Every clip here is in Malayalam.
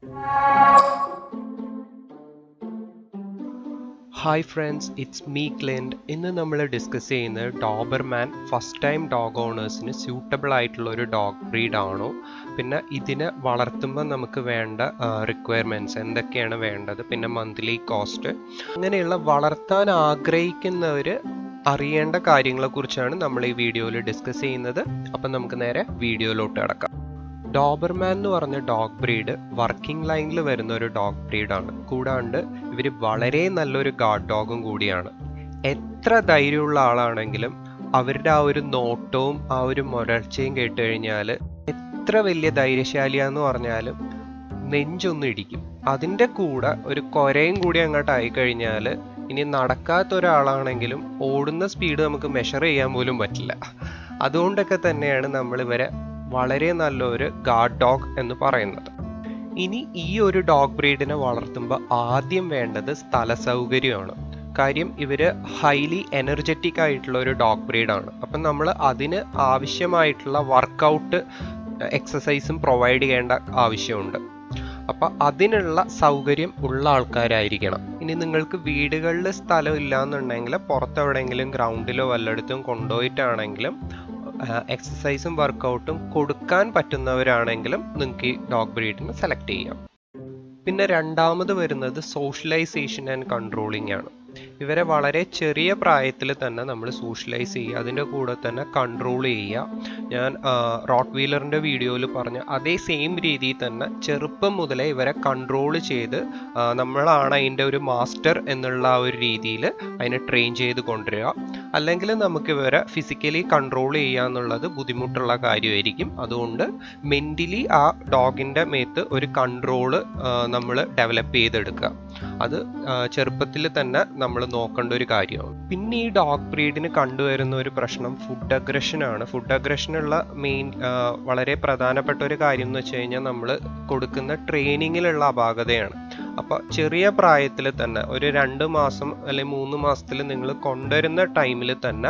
ഹായ് ഫ്രണ്ട്സ് ഇറ്റ്സ് മീ ക്ലിൻഡ് ഇന്ന് നമ്മൾ ഡിസ്കസ് ചെയ്യുന്നത് ഡോബർമാൻ ഫസ്റ്റ് ടൈം ഡോഗ് ഓണേഴ്സിന് സ്യൂട്ടബിൾ ആയിട്ടുള്ള ഒരു ഡോഗ് ബ്രീഡ് ആണോ പിന്നെ ഇതിനെ വളർത്തുമ്പോൾ നമുക്ക് വേണ്ട റിക്വയർമെൻറ്റ്സ് എന്തൊക്കെയാണ് വേണ്ടത് പിന്നെ മന്ത്ലി കോസ്റ്റ് അങ്ങനെയുള്ള വളർത്താൻ ആഗ്രഹിക്കുന്നവർ അറിയേണ്ട കാര്യങ്ങളെക്കുറിച്ചാണ് നമ്മൾ ഈ വീഡിയോയിൽ ഡിസ്കസ് ചെയ്യുന്നത് അപ്പം നമുക്ക് നേരെ വീഡിയോയിലോട്ട് കിടക്കാം ഡോബർമാൻ എന്ന് പറഞ്ഞ ഡോഗ് ബ്രീഡ് വർക്കിംഗ് ലൈനിൽ വരുന്ന ഒരു ഡോഗ് ബ്രീഡാണ് കൂടാണ്ട് ഇവർ വളരെ നല്ലൊരു ഗാർഡ് ഡോഗും കൂടിയാണ് എത്ര ധൈര്യമുള്ള ആളാണെങ്കിലും അവരുടെ ആ ഒരു നോട്ടവും ആ ഒരു മുരൾച്ചയും കേട്ട് കഴിഞ്ഞാൽ എത്ര വലിയ ധൈര്യശാലിയാന്ന് പറഞ്ഞാലും നെഞ്ചൊന്നും ഇടിക്കും അതിൻ്റെ കൂടെ ഒരു കൊരയും കൂടി അങ്ങോട്ട് ആയി കഴിഞ്ഞാൽ ഇനി നടക്കാത്ത ഒരാളാണെങ്കിലും ഓടുന്ന സ്പീഡ് നമുക്ക് മെഷർ ചെയ്യാൻ പോലും പറ്റില്ല അതുകൊണ്ടൊക്കെ തന്നെയാണ് നമ്മൾ ഇവരെ വളരെ നല്ലൊരു ഗാർഡ് ഡോഗ് എന്ന് പറയുന്നത് ഇനി ഈ ഒരു ഡോഗ് ബ്രീഡിനെ വളർത്തുമ്പോൾ ആദ്യം വേണ്ടത് സ്ഥല സൗകര്യമാണ് കാര്യം ഇവര് ഹൈലി എനർജറ്റിക് ആയിട്ടുള്ള ഒരു ഡോഗ് ബ്രീഡാണ് അപ്പം നമ്മൾ അതിന് ആവശ്യമായിട്ടുള്ള വർക്കൗട്ട് എക്സസൈസും പ്രൊവൈഡ് ചെയ്യേണ്ട ആവശ്യമുണ്ട് അപ്പം അതിനുള്ള സൗകര്യം ഉള്ള ആൾക്കാരായിരിക്കണം ഇനി നിങ്ങൾക്ക് വീടുകളിൽ സ്ഥലം ഇല്ലാന്നുണ്ടെങ്കിൽ പുറത്തെവിടെയെങ്കിലും ഗ്രൗണ്ടിലോ വല്ലയിടത്തും കൊണ്ടുപോയിട്ടാണെങ്കിലും എക്സസൈസും വർക്കൗട്ടും കൊടുക്കാൻ പറ്റുന്നവരാണെങ്കിലും നിങ്ങൾക്ക് ഈ ഡോഗ് ബ്രീഡിനെ സെലക്ട് ചെയ്യാം പിന്നെ രണ്ടാമത് വരുന്നത് സോഷ്യലൈസേഷൻ ആൻഡ് കൺട്രോളിംഗ് ആണ് ഇവരെ വളരെ ചെറിയ പ്രായത്തിൽ തന്നെ നമ്മൾ സോഷ്യലൈസ് ചെയ്യുക അതിൻ്റെ കൂടെ തന്നെ കൺട്രോൾ ചെയ്യുക ഞാൻ റോട്ട് വീലറിൻ്റെ വീഡിയോയിൽ പറഞ്ഞ അതേ സെയിം രീതിയിൽ തന്നെ ചെറുപ്പം മുതലേ ഇവരെ കൺട്രോൾ ചെയ്ത് നമ്മളാണ് അതിൻ്റെ ഒരു മാസ്റ്റർ എന്നുള്ള ആ ഒരു രീതിയിൽ അതിനെ ട്രെയിൻ ചെയ്ത് കൊണ്ടുവരിക അല്ലെങ്കിൽ നമുക്ക് ഇവരെ ഫിസിക്കലി കൺട്രോൾ ചെയ്യുക എന്നുള്ളത് ബുദ്ധിമുട്ടുള്ള കാര്യമായിരിക്കും അതുകൊണ്ട് മെൻ്റലി ആ ഡോഗിൻ്റെ മേത്ത് ഒരു കൺട്രോള് നമ്മൾ ഡെവലപ്പ് ചെയ്തെടുക്കുക അത് ചെറുപ്പത്തിൽ തന്നെ നമ്മൾ നോക്കേണ്ട ഒരു കാര്യമാണ് പിന്നെ ഈ ഡോഗ് ബ്രീഡിന് കണ്ടുവരുന്ന ഒരു പ്രശ്നം ഫുഡ് അഗ്രഷൻ ആണ് ഫുഡ് അഗ്രഷനുള്ള മെയിൻ വളരെ പ്രധാനപ്പെട്ട ഒരു കാര്യം എന്ന് വെച്ച് കഴിഞ്ഞാൽ നമ്മൾ കൊടുക്കുന്ന ട്രെയിനിങ്ങിലുള്ള അപാകതയാണ് അപ്പോൾ ചെറിയ പ്രായത്തിൽ തന്നെ ഒരു രണ്ട് മാസം അല്ലെങ്കിൽ മൂന്ന് മാസത്തിൽ നിങ്ങൾ കൊണ്ടുവരുന്ന ടൈമിൽ തന്നെ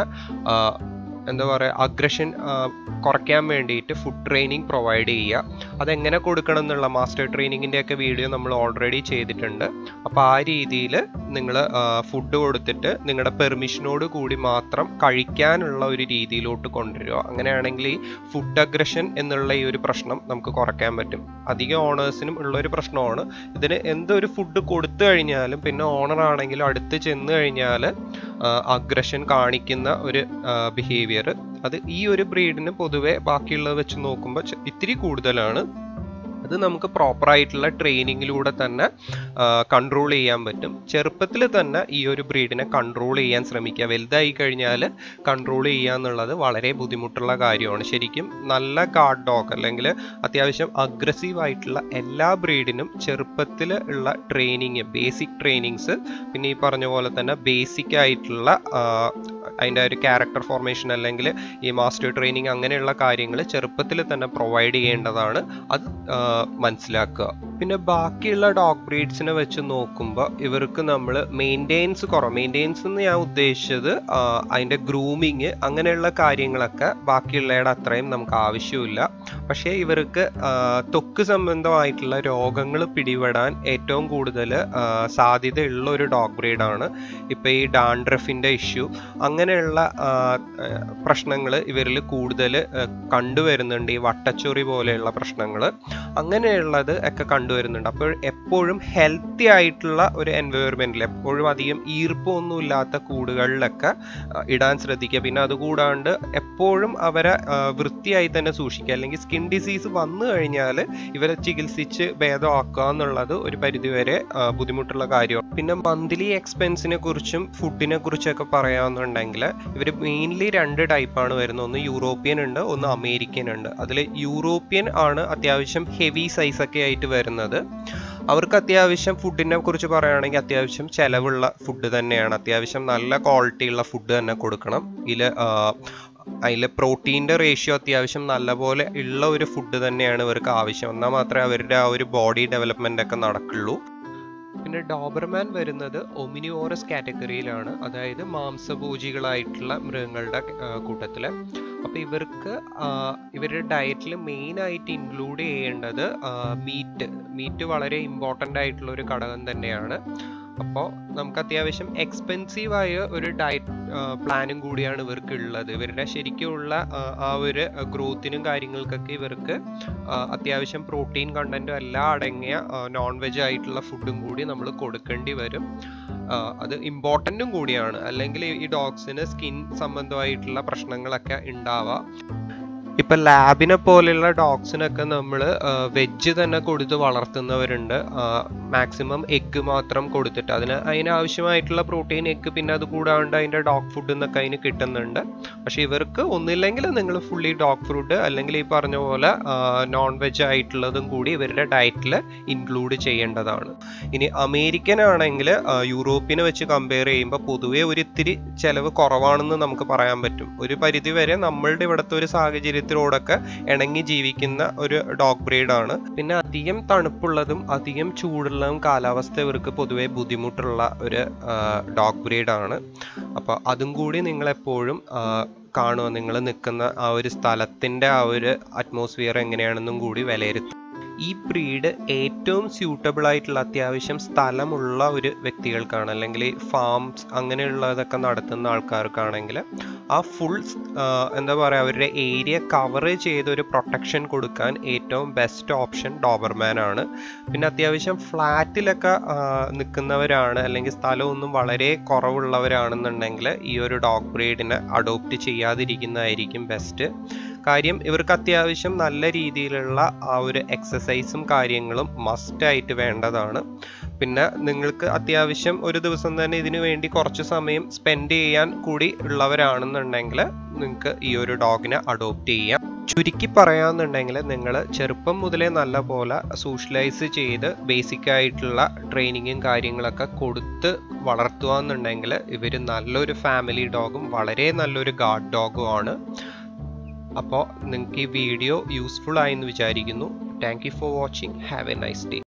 എന്താ പറയുക അഗ്രഷൻ കുറയ്ക്കാൻ വേണ്ടിയിട്ട് ഫുഡ് ട്രെയിനിങ് പ്രൊവൈഡ് ചെയ്യുക അതെങ്ങനെ കൊടുക്കണം എന്നുള്ള മാസ്റ്റർ ട്രെയിനിങ്ങിൻ്റെ ഒക്കെ വീഡിയോ നമ്മൾ ഓൾറെഡി ചെയ്തിട്ടുണ്ട് അപ്പോൾ ആ രീതിയിൽ നിങ്ങൾ ഫുഡ് കൊടുത്തിട്ട് നിങ്ങളുടെ പെർമിഷനോട് കൂടി മാത്രം കഴിക്കാനുള്ള ഒരു രീതിയിലോട്ട് കൊണ്ടുവരിക അങ്ങനെയാണെങ്കിൽ ഈ ഫുഡ് അഗ്രഷൻ എന്നുള്ള ഈ ഒരു പ്രശ്നം നമുക്ക് കുറയ്ക്കാൻ പറ്റും അധികം ഓണേഴ്സിനും ഉള്ള ഒരു പ്രശ്നമാണ് ഇതിന് എന്തൊരു ഫുഡ് കൊടുത്തു കഴിഞ്ഞാലും പിന്നെ ഓണർ ആണെങ്കിലും അടുത്ത് ചെന്ന് കഴിഞ്ഞാൽ അഗ്രഷൻ കാണിക്കുന്ന ഒരു ബിഹേവിയർ അത് ഈ ഒരു ബ്രീഡിന് പൊതുവെ ബാക്കിയുള്ളത് വെച്ച് നോക്കുമ്പോൾ ഇത്തിരി കൂടുതലാണ് അത് നമുക്ക് പ്രോപ്പർ ആയിട്ടുള്ള ട്രെയിനിങ്ങിലൂടെ തന്നെ കൺട്രോൾ ചെയ്യാൻ പറ്റും ചെറുപ്പത്തിൽ തന്നെ ഈ ഒരു ബ്രീഡിനെ കൺട്രോൾ ചെയ്യാൻ ശ്രമിക്കുക വലുതായി കഴിഞ്ഞാൽ കൺട്രോൾ ചെയ്യുക എന്നുള്ളത് വളരെ ബുദ്ധിമുട്ടുള്ള കാര്യമാണ് ശരിക്കും നല്ല ഗാർഡ് ഡോഗ് അല്ലെങ്കിൽ അത്യാവശ്യം അഗ്രസീവ് ആയിട്ടുള്ള എല്ലാ ബ്രീഡിനും ചെറുപ്പത്തിൽ ഉള്ള ട്രെയിനിങ് ബേസിക് ട്രെയിനിങ്സ് പിന്നെ ഈ പറഞ്ഞ പോലെ തന്നെ ബേസിക് ആയിട്ടുള്ള അതിൻ്റെ ഒരു ക്യാരക്ടർ ഫോർമേഷൻ അല്ലെങ്കിൽ ഈ മാസ്റ്റർ ട്രെയിനിങ് അങ്ങനെയുള്ള കാര്യങ്ങൾ ചെറുപ്പത്തിൽ തന്നെ പ്രൊവൈഡ് ചെയ്യേണ്ടതാണ് അത് മനസ്സിലാക്കുക പിന്നെ ബാക്കിയുള്ള ഡോഗ് ബ്രീഡ്സിനെ വെച്ച് നോക്കുമ്പോൾ ഇവർക്ക് നമ്മൾ മെയിൻറ്റെയിൻസ് കുറവ് മെയിൻറ്റെയിൻസ് എന്ന് ഞാൻ ഉദ്ദേശിച്ചത് അതിൻ്റെ ഗ്രൂമിങ് അങ്ങനെയുള്ള കാര്യങ്ങളൊക്കെ ബാക്കിയുള്ളയുടെ അത്രയും നമുക്ക് ആവശ്യമില്ല പക്ഷേ ഇവർക്ക് ത്വക്ക് സംബന്ധമായിട്ടുള്ള രോഗങ്ങൾ പിടിപെടാൻ ഏറ്റവും കൂടുതൽ സാധ്യതയുള്ള ഒരു ഡോഗ് ബ്രീഡാണ് ഇപ്പോൾ ഈ ഡാൻഡ്രഫിൻ്റെ ഇഷ്യൂ അങ്ങനെയുള്ള പ്രശ്നങ്ങൾ ഇവരിൽ കൂടുതൽ കണ്ടുവരുന്നുണ്ട് ഈ വട്ടച്ചൊറി പോലെയുള്ള പ്രശ്നങ്ങൾ അങ്ങനെയുള്ളത് ഒക്കെ കണ്ടുവരുന്നുണ്ട് അപ്പോൾ എപ്പോഴും ഹെൽത്തി ആയിട്ടുള്ള ഒരു എൻവയോൺമെൻറ്റിൽ എപ്പോഴും അധികം ഈർപ്പമൊന്നും ഇല്ലാത്ത കൂടുകളിലൊക്കെ ഇടാൻ ശ്രദ്ധിക്കുക പിന്നെ അതുകൂടാണ്ട് എപ്പോഴും അവരെ വൃത്തിയായി തന്നെ സൂക്ഷിക്കുക അല്ലെങ്കിൽ സ്കിൻ ഡിസീസ് വന്നു കഴിഞ്ഞാൽ ഇവരെ ചികിത്സിച്ച് ഭേദമാക്കുക എന്നുള്ളത് ഒരു പരിധിവരെ ബുദ്ധിമുട്ടുള്ള കാര്യമാണ് പിന്നെ മന്ത്ലി എക്സ്പെൻസിനെ കുറിച്ചും ഫുഡിനെ കുറിച്ചൊക്കെ പറയാമെന്നുണ്ടെങ്കിൽ ഇവർ മെയിൻലി രണ്ട് ടൈപ്പാണ് വരുന്നത് ഒന്ന് യൂറോപ്യൻ ഉണ്ട് ഒന്ന് അമേരിക്കൻ ഉണ്ട് അതിൽ യൂറോപ്യൻ ആണ് അത്യാവശ്യം ഹെവി സൈസ് ഒക്കെ ആയിട്ട് വരുന്നത് അവർക്ക് അത്യാവശ്യം ഫുഡിനെ കുറിച്ച് പറയുകയാണെങ്കിൽ അത്യാവശ്യം ചിലവുള്ള ഫുഡ് തന്നെയാണ് അത്യാവശ്യം നല്ല ക്വാളിറ്റി ഉള്ള ഫുഡ് തന്നെ കൊടുക്കണം ഇതിൽ അതിൽ പ്രോട്ടീൻ്റെ റേഷ്യോ അത്യാവശ്യം നല്ലപോലെ ഉള്ള ഒരു ഫുഡ് തന്നെയാണ് ഇവർക്ക് ആവശ്യം എന്നാൽ മാത്രമേ അവരുടെ ആ ഒരു ബോഡി ഡെവലപ്മെൻ്റ് ഒക്കെ നടക്കുള്ളൂ പിന്നെ ഡോബർമാൻ വരുന്നത് ഒമിനിയോറസ് കാറ്റഗറിയിലാണ് അതായത് മാംസഭോജികളായിട്ടുള്ള മൃഗങ്ങളുടെ കൂട്ടത്തിൽ അപ്പോൾ ഇവർക്ക് ഇവരുടെ ഡയറ്റിൽ മെയിൻ ആയിട്ട് ഇൻക്ലൂഡ് ചെയ്യേണ്ടത് മീറ്റ് മീറ്റ് വളരെ ഇമ്പോർട്ടൻ്റ് ആയിട്ടുള്ള ഒരു ഘടകം തന്നെയാണ് അപ്പോൾ നമുക്ക് അത്യാവശ്യം എക്സ്പെൻസീവ് ആയ ഒരു ഡയറ്റ് പ്ലാനും കൂടിയാണ് ഇവർക്ക് ഉള്ളത് ഇവരുടെ ശരിക്കുമുള്ള ആ ഒരു ഗ്രോത്തിനും കാര്യങ്ങൾക്കൊക്കെ ഇവർക്ക് അത്യാവശ്യം പ്രോട്ടീൻ കണ്ടന്റും എല്ലാം അടങ്ങിയ നോൺ വെജ് ആയിട്ടുള്ള ഫുഡും കൂടി നമ്മൾ കൊടുക്കേണ്ടി വരും അത് ഇമ്പോർട്ടൻറ്റും കൂടിയാണ് അല്ലെങ്കിൽ ഈ ഡോഗ്സിന് സ്കിൻ സംബന്ധമായിട്ടുള്ള പ്രശ്നങ്ങളൊക്കെ ഉണ്ടാവാം ഇപ്പൊ ലാബിനെ പോലെയുള്ള ഡോഗ്സിനൊക്കെ നമ്മൾ വെജ് തന്നെ കൊടുത്ത് വളർത്തുന്നവരുണ്ട് മാക്സിമം എഗ്ഗ് മാത്രം കൊടുത്തിട്ട് അതിന് അതിനാവശ്യമായിട്ടുള്ള പ്രോട്ടീൻ എഗ്ഗ് പിന്നെ അത് കൂടാണ്ട് അതിന്റെ ഡോഗ് ഫുഡ് എന്നൊക്കെ അതിന് കിട്ടുന്നുണ്ട് പക്ഷെ ഇവർക്ക് ഒന്നില്ലെങ്കിൽ നിങ്ങൾ ഫുള്ളി ഡോഗ് ഫുഡ് അല്ലെങ്കിൽ ഈ പറഞ്ഞ പോലെ നോൺ വെജ് ആയിട്ടുള്ളതും കൂടി ഇവരുടെ ഡയറ്റിൽ ഇൻക്ലൂഡ് ചെയ്യേണ്ടതാണ് ഇനി അമേരിക്കൻ ആണെങ്കിൽ യൂറോപ്പിനെ വെച്ച് കമ്പയർ ചെയ്യുമ്പോൾ പൊതുവേ ഒരു ഇത്തിരി ചെലവ് കുറവാണെന്ന് നമുക്ക് പറയാൻ പറ്റും ഒരു പരിധി വരെ നമ്മളുടെ ഇവിടുത്തെ ഒരു സാഹചര്യത്തിൽ സാഹചര്യത്തിലൂടൊക്കെ ഇണങ്ങി ജീവിക്കുന്ന ഒരു ഡോഗ് ബ്രീഡാണ് പിന്നെ അധികം തണുപ്പുള്ളതും അധികം ചൂടുള്ളതും കാലാവസ്ഥ ഇവർക്ക് പൊതുവെ ബുദ്ധിമുട്ടുള്ള ഒരു ഡോഗ് ബ്രീഡാണ് അപ്പോൾ അതും കൂടി നിങ്ങളെപ്പോഴും കാണുക നിങ്ങൾ നിൽക്കുന്ന ആ ഒരു സ്ഥലത്തിൻ്റെ ആ ഒരു അറ്റ്മോസ്ഫിയർ എങ്ങനെയാണെന്നും കൂടി വിലയിരുത്തുക ഈ ബ്രീഡ് ഏറ്റവും സ്യൂട്ടബിൾ ആയിട്ടുള്ള അത്യാവശ്യം സ്ഥലമുള്ള ഒരു വ്യക്തികൾക്കാണ് അല്ലെങ്കിൽ ഫാംസ് അങ്ങനെയുള്ളതൊക്കെ നടത്തുന്ന ആൾക്കാർക്കാണെങ്കിൽ ആ ഫുൾ എന്താ പറയുക അവരുടെ ഏരിയ കവർ ചെയ്ത ഒരു പ്രൊട്ടക്ഷൻ കൊടുക്കാൻ ഏറ്റവും ബെസ്റ്റ് ഓപ്ഷൻ ഡോബർമാൻ ആണ് പിന്നെ അത്യാവശ്യം ഫ്ലാറ്റിലൊക്കെ നിൽക്കുന്നവരാണ് അല്ലെങ്കിൽ സ്ഥലമൊന്നും വളരെ കുറവുള്ളവരാണെന്നുണ്ടെങ്കിൽ ഈ ഒരു ഡോഗ് ബ്രീഡിനെ അഡോപ്റ്റ് ചെയ്യാതിരിക്കുന്നതായിരിക്കും ബെസ്റ്റ് കാര്യം ഇവർക്ക് അത്യാവശ്യം നല്ല രീതിയിലുള്ള ആ ഒരു എക്സസൈസും കാര്യങ്ങളും മസ്റ്റായിട്ട് വേണ്ടതാണ് പിന്നെ നിങ്ങൾക്ക് അത്യാവശ്യം ഒരു ദിവസം തന്നെ ഇതിനു വേണ്ടി കുറച്ച് സമയം സ്പെൻഡ് ചെയ്യാൻ കൂടി ഉള്ളവരാണെന്നുണ്ടെങ്കിൽ നിങ്ങൾക്ക് ഈ ഒരു ഡോഗിനെ അഡോപ്റ്റ് ചെയ്യാം ചുരുക്കി പറയാന്നുണ്ടെങ്കിൽ നിങ്ങൾ ചെറുപ്പം മുതലേ നല്ല പോലെ സോഷ്യലൈസ് ചെയ്ത് ബേസിക് ആയിട്ടുള്ള ട്രെയിനിങ്ങും കാര്യങ്ങളൊക്കെ കൊടുത്ത് വളർത്തുക എന്നുണ്ടെങ്കിൽ ഇവർ നല്ലൊരു ഫാമിലി ഡോഗും വളരെ നല്ലൊരു ഗാർഡ് ഡോഗും ആണ് അപ്പോൾ നിങ്ങൾക്ക് ഈ വീഡിയോ യൂസ്ഫുൾ ആയെന്ന് വിചാരിക്കുന്നു thank you for watching have a nice day